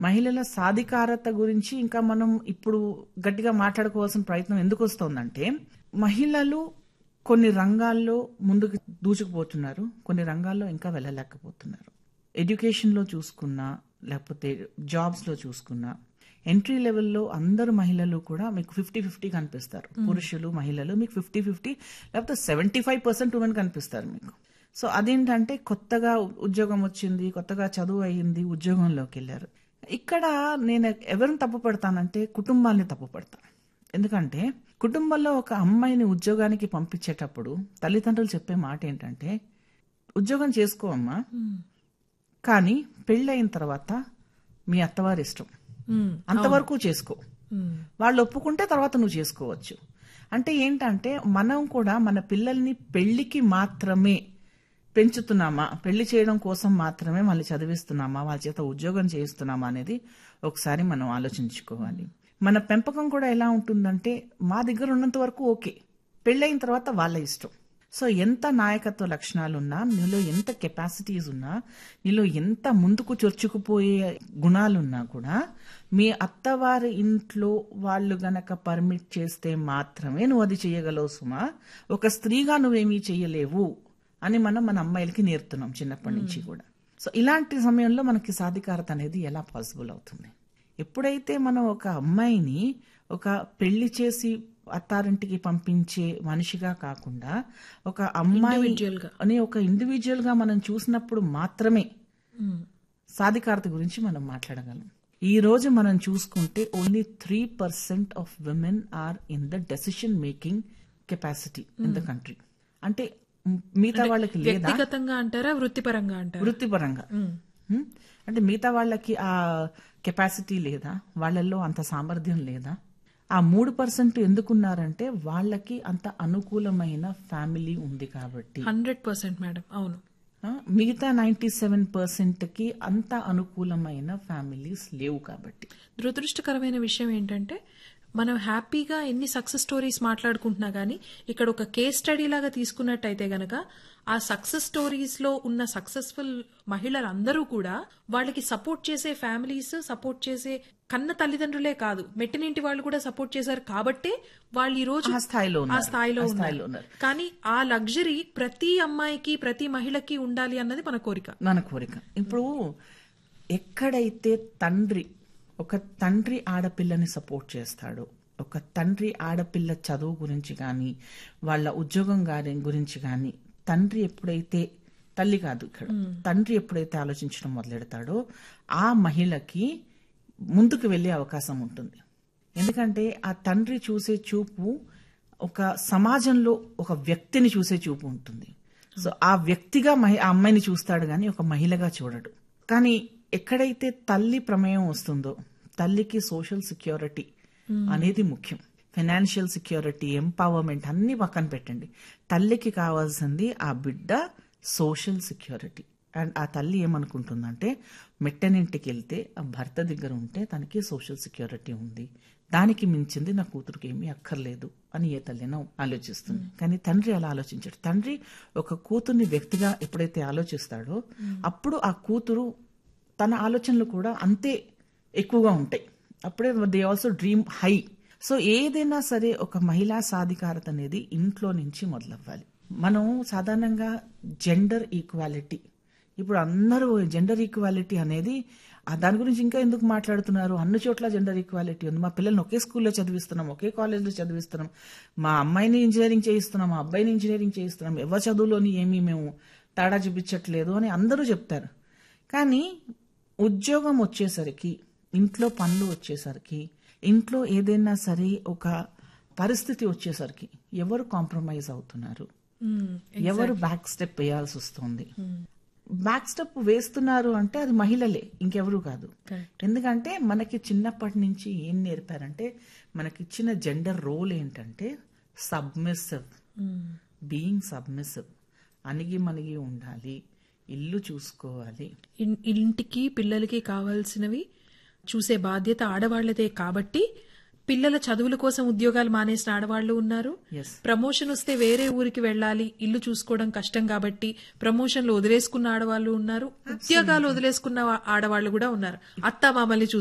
మహిళల సాధికారత గురించి ఇంకా మనం ఇప్పుడు గట్టిగా మాట్లాడుకోవాల్సిన ప్రయత్నం ఎందుకు వస్తోందంటే మహిళలు కొన్ని రంగాల్లో ముందుకు దూసుకుపోతున్నారు కొన్ని రంగాల్లో ఇంకా వెళ్ళలేకపోతున్నారు ఎడ్యుకేషన్లో చూసుకున్నా లేకపోతే జాబ్స్లో చూసుకున్నా ఎంట్రీ లెవెల్లో అందరు మహిళలు కూడా మీకు ఫిఫ్టీ ఫిఫ్టీ కనిపిస్తారు పురుషులు మహిళలు మీకు ఫిఫ్టీ ఫిఫ్టీ లేకపోతే సెవెంటీ ఫైవ్ పర్సెంట్ ఉమెన్ కనిపిస్తారు మీకు సో అదేంటంటే కొత్తగా ఉద్యోగం వచ్చింది కొత్తగా చదువు అయ్యింది ఉద్యోగంలోకి వెళ్ళారు ఇక్కడ నేను ఎవరిని తప్పు పడతానంటే కుటుంబాన్ని తప్పు పడతాను ఎందుకంటే కుటుంబంలో ఒక అమ్మాయిని ఉద్యోగానికి పంపించేటప్పుడు తల్లిదండ్రులు చెప్పే మాట ఏంటంటే ఉద్యోగం చేసుకో అమ్మా కానీ పెళ్ళయిన తర్వాత మీ అత్తవారి ఇష్టం ఉమ్, అంతవరకు చేసుకో ఉమ్, వాళ్ళు ఒప్పుకుంటే తర్వాత నువ్వు చేసుకోవచ్చు అంటే ఏంటంటే మనం కూడా మన పిల్లల్ని పెళ్లికి మాత్రమే పెంచుతున్నామా పెళ్లి చేయడం కోసం మాత్రమే వాళ్ళు చదివిస్తున్నామా వాళ్ళ చేత ఉద్యోగం చేయిస్తున్నామా అనేది ఒకసారి మనం ఆలోచించుకోవాలి మన పెంపకం కూడా ఎలా ఉంటుందంటే మా దగ్గర ఉన్నంత వరకు ఓకే పెళ్ళైన తర్వాత వాళ్ళ ఇష్టం సో ఎంత నాయకత్వ లక్షణాలు ఉన్నా నీలో ఎంత కెపాసిటీస్ ఉన్నా నీలో ఎంత ముందుకు చొచ్చుకుపోయే గుణాలున్నా కూడా మీ అత్తవారి ఇంట్లో వాళ్ళు గనక పర్మిట్ చేస్తే మాత్రమే నువ్వు అది చేయగలవు సుమా ఒక స్త్రీగా నువ్వేమీ చేయలేవు అని మనం మన అమ్మాయిలకి నేర్పుతున్నాం చిన్నప్పటి నుంచి కూడా సో ఇలాంటి సమయంలో మనకి సాధికారత అనేది ఎలా పాసిబుల్ అవుతుంది ఎప్పుడైతే మనం ఒక అమ్మాయిని ఒక పెళ్లి చేసి అత్తారింటికి పంపించే మనిషిగా కాకుండా ఒక అమ్మాయి Individual గా. అని ఒక ఇండివిజువల్ గా మనం చూసినప్పుడు మాత్రమే ఉమ్, సాధికారత గురించి మనం మాట్లాడగలం ఈ రోజు మనం చూసుకుంటే only three percent of women are in the decision making capacity in the country అంటే మ్, మిగతా వాళ్ళకి లేదా వ్యక్తిగతంగా అంటారా వృత్తిపరంగా అంటారా వృత్తిపరంగా హ్మ్? అంటే మిగతా వాళ్ళకి ఆ కెపాసిటీ లేదా వాళ్ళల్లో అంత సామర్థ్యం లేదా ఆ మూడు పర్సెంట్ ఎందుకున్నారంటే వాళ్ళకి అంత అనుకూలమైన ఫ్యామిలీ ఉంది కాబట్టి హండ్రెడ్ పర్సెంట్ మేడం అవును ఆ, మిగతా నైన్టీ సెవెన్ పర్సెంట్ కి అంత అనుకూలమైన ఫ్యామిలీస్ లేవు కాబట్టి దురదృష్టకరమైన విషయం ఏంటంటే మనం హ్యాపీగా ఎన్ని సక్సెస్ స్టోరీస్ మాట్లాడుకుంటున్నా గానీ ఇక్కడ ఒక కేస్ స్టడీ లాగా తీసుకున్నట్టయితే గనక ఆ సక్సెస్ స్టోరీస్ లో ఉన్న సక్సెస్ఫుల్ మహిళలందరూ కూడా వాళ్ళకి సపోర్ట్ చేసే ఫ్యామిలీస్ సపోర్ట్ చేసే కన్న తల్లిదండ్రులే కాదు మెట్టినింటి వాళ్ళు కూడా సపోర్ట్ చేశారు కాబట్టే వాళ్ళు ఈ రోజు ఆ స్థాయిలో ఆ ఉన్నారు. స్థాయిలో ఆ స్థాయిలో ఉన్నారు ఉన్నారు. కానీ ఆ లగ్జరీ ప్రతి అమ్మాయికి ప్రతి మహిళకి ఉండాలి అన్నది మన కోరిక మన కోరిక ఇప్పుడు ఎక్కడైతే తండ్రి ఒక తండ్రి ఆడపిల్లని సపోర్ట్ చేస్తాడో ఒక తండ్రి ఆడపిల్ల చదువు గురించి కానీ వాళ్ళ ఉద్యోగం గారి గురించి కానీ తండ్రి ఎప్పుడైతే తల్లి కాదు ఇక్కడ తండ్రి ఎప్పుడైతే ఆలోచించడం మొదలెడతాడో ఆ మహిళకి ముందుకు వెళ్ళే అవకాశం ఉంటుంది ఎందుకంటే ఆ తండ్రి చూసే చూపు ఒక సమాజంలో ఒక వ్యక్తిని చూసే చూపు ఉంటుంది సో ఆ వ్యక్తిగా మహి- ఆ అమ్మాయిని చూస్తాడు కానీ ఒక మహిళగా చూడడు కానీ ఎక్కడైతే తల్లి ప్రమేయం వస్తుందో తల్లికి సోషల్ సెక్యూరిటీ అనేది ముఖ్యం ఫైనాన్షియల్ సెక్యూరిటీ ఎంపవర్మెంట్ అన్ని పక్కన పెట్టండి తల్లికి కావాల్సింది ఆ బిడ్డ సోషల్ సెక్యూరిటీ అండ్ ఆ తల్లి ఏమనుకుంటుందంటే మెట్టనింటికి వెళ్తే ఆ భర్త దగ్గర ఉంటే తనకి సోషల్ సెక్యూరిటీ ఉంది దానికి మించింది నా కూతురికి ఏమీ అక్కర్లేదు అని ఏ తల్లినో ఆలోచిస్తుంది కానీ తండ్రి అలా ఆలోచించాడు తండ్రి ఒక కూతుర్ని వ్యక్తిగా ఎప్పుడైతే ఆలోచిస్తాడో అప్పుడు ఆ కూతురు తన ఆలోచనలు కూడా అంతే ఎక్కువగా ఉంటాయి అప్పుడే they also dream high so ఏదైనా సరే ఒక మహిళా సాధికారత అనేది ఇంట్లో నుంచి మొదలవ్వాలి మనం సాధారణంగా జెండర్ ఈక్వాలిటీ ఇప్పుడు అందరూ జెండర్ ఈక్వాలిటీ అనేది ఆ దాని గురించి ఇంకా ఎందుకు మాట్లాడుతున్నారు అన్ని చోట్ల జెండర్ ఈక్వాలిటీ ఉంది మా పిల్లల్ని ఒకే స్కూల్లో చదివిస్తున్నాం ఒకే కాలేజ్లో చదివిస్తున్నాం మా అమ్మాయిని ఇంజనీరింగ్ చేయిస్తున్నాం మా అబ్బాయిని ఇంజనీరింగ్ చేయిస్తున్నాం ఎవరి చదువులోని ఏమీ మేము తేడా చూపించట్లేదు అని అందరూ చెప్తారు కానీ ఉద్యోగం వచ్చేసరికి ఇంట్లో పనులు వచ్చేసరికి ఇంట్లో ఏదైనా సరే ఒక పరిస్థితి వచ్చేసరికి ఎవరు కాంప్రమైజ్ అవుతున్నారు ఉమ్, ఎవరు బ్యాక్ స్టెప్ వేయాల్సి వస్తుంది బ్యాక్ స్టెప్ వేస్తున్నారు అంటే అది మహిళలే ఇంకెవరు కాదు Correct. ఎందుకంటే మనకి చిన్నప్పటి నుంచి ఏం నేర్పారంటే మనకిచ్చిన జెండర్ రోల్ ఏంటంటే సబ్మిసివ్ ఉమ్, బీయింగ్ సబ్మిసివ్ అణిగి మణిగి ఉండాలి ఇల్లు చూసుకోవాలి ఇన్- ఇంటికి పిల్లలకి కావాల్సినవి చూసే బాధ్యత ఆడవాళ్లదే కాబట్టి పిల్లల చదువుల కోసం ఉద్యోగాలు మానేసిన ఆడవాళ్లు ఉన్నారు ఎస్ ప్రమోషన్ వస్తే వేరే ఊరికి వెళ్ళాలి ఇల్లు చూసుకోవడం కష్టం కాబట్టి ప్రమోషన్లు వదిలేసుకున్న ఆడవాళ్లు ఉన్నారు ఉద్యోగాలు వదిలేసుకున్న వా- ఆడవాళ్లు కూడా ఉన్నారు అత్త మామల్ని